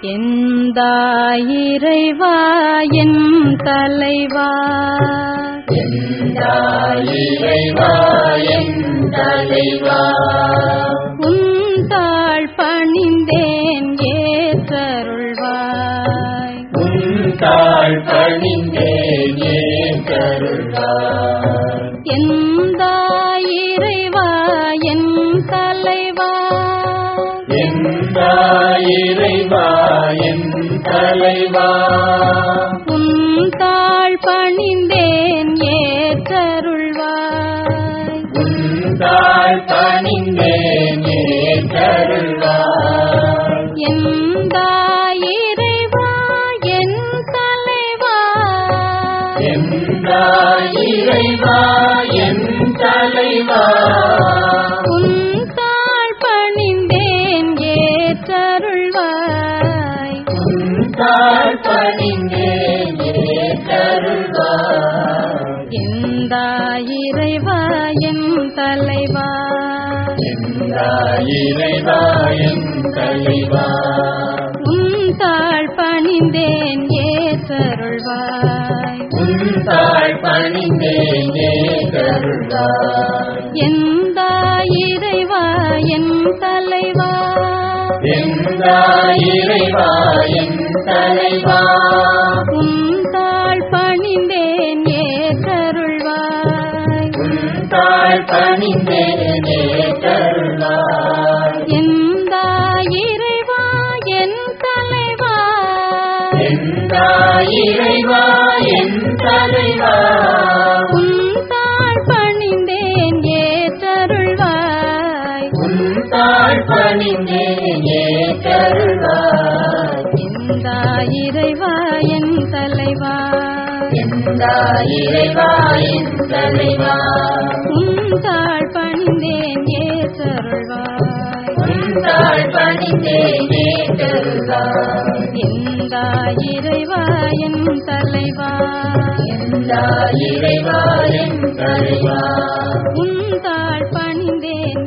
எந்தாயிரைவா என் தலைவா இறைவா என் தலைவா உந்தாள் பணிந்தேன் ஏற்றருள்வாய் உன் தாழ் பணிந்தேன் ஏன் கருள்வாய் எந்தாயிரைவா என் தலைவா இறைவா என் தலைவா உந்தாள் பணிந்தேன் ஏற்றருள்வாய் உன் தாழ் பணிந்தேன் ஏன் கருள்வாய் எந்தாயிரைவா என் தலைவா இறைவா என் தலைவா உந்தாள் பணிந்தேன் ஏற்றருள்வாய் உன் தாழ் பணிந்தேன் ஏன் கருள்வாய் எந்தாயிரைவா என் தலைவா இறைவா என் தலைவா உந்தாள் பணிந்தேன் ஏற்றருள்வாய் உன் தாழ் பணிந்தேன் ஏன் கருள்வாய் எந்தாயிரைவா என் தலைவா இறைவா என் தலைவா உந்தாள் பணிந்தேன் ஏற்றருள்வாய் உன் தாழ் பணிந்தேன் ஏன் கருள்வாய் எந்தாயிரைவா என் தலைவா இறைவா என் தலைவா உந்தாள் பணிந்தேன் ஏற்றருள்வாய் உன் தாழ் பணிந்தேன் ஏன் கருள்வாய் எந்தாயிரைவா என் தலைவா இறைவா என் தலைவா உந்தாள் பணிந்தேன் ஏற்றருள்வாய் உன் தாழ் பணிந்தேன் ஏன் கருள்வாய் எந்தாயிரைவா என் தலைவா இறைவா என் தலைவா உந்தாள் பணிந்தேன்